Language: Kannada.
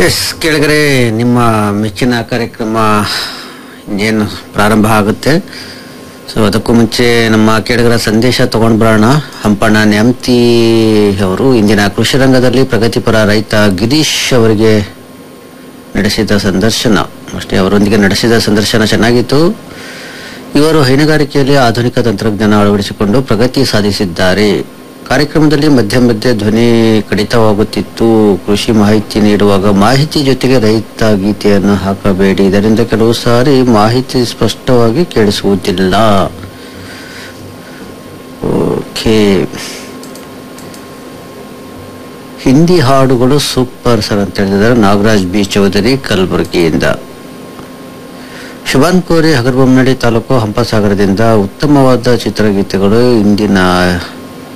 ಎಸ್ ಕೆಳಗರೆ ನಿಮ್ಮ ಮೆಚ್ಚಿನ ಕಾರ್ಯಕ್ರಮ ಏನು ಪ್ರಾರಂಭ ಆಗುತ್ತೆ ಸೊ ಅದಕ್ಕೂ ಮುಂಚೆ ನಮ್ಮ ಕೆಳಗರ ಸಂದೇಶ ತಗೊಂಡ್ ಬರೋಣ ಹಂಪಣ್ಣ ನ್ಯಾಮ್ತಿ ಅವರು ಇಂದಿನ ಕೃಷಿ ರಂಗದಲ್ಲಿ ಪ್ರಗತಿಪರ ರೈತ ಗಿರೀಶ್ ಅವರಿಗೆ ನಡೆಸಿದ ಸಂದರ್ಶನ ಅಷ್ಟೇ ಅವರೊಂದಿಗೆ ನಡೆಸಿದ ಸಂದರ್ಶನ ಚೆನ್ನಾಗಿತ್ತು ಇವರು ಹೈನುಗಾರಿಕೆಯಲ್ಲಿ ಆಧುನಿಕ ತಂತ್ರಜ್ಞಾನ ಅಳವಡಿಸಿಕೊಂಡು ಪ್ರಗತಿ ಸಾಧಿಸಿದ್ದಾರೆ ಕಾರ್ಯಕ್ರಮದಲ್ಲಿ ಮಧ್ಯ ಮಧ್ಯೆ ಧ್ವನಿ ಕಡಿತವಾಗುತ್ತಿತ್ತು ಕೃಷಿ ಮಾಹಿತಿ ನೀಡುವಾಗ ಮಾಹಿತಿ ಜೊತೆಗೆ ರೈತ ಗೀತೆಯನ್ನು ಹಾಕಬೇಡಿ ಇದರಿಂದ ಕೆಲವು ಸಾರಿ ಮಾಹಿತಿ ಸ್ಪಷ್ಟವಾಗಿ ಕೇಳಿಸುವುದಿಲ್ಲ ಓಕೆ ಹಿಂದಿ ಹಾಡುಗಳು ಸೂಪರ್ ಸರ್ ಅಂತ ಹೇಳಿದ್ದಾರೆ ನಾಗರಾಜ್ ಬಿ ಚೌಧರಿ ಕಲಬುರಗಿಯಿಂದ ಶುಭಾನ್ ಕೋರಿ ಹಗರ್ಬೊಮ್ಮನಹಳ್ಳಿ ತಾಲೂಕು ಹಂಪಸಾಗರದಿಂದ ಉತ್ತಮವಾದ ಚಿತ್ರಗೀತೆಗಳು ಇಂದಿನ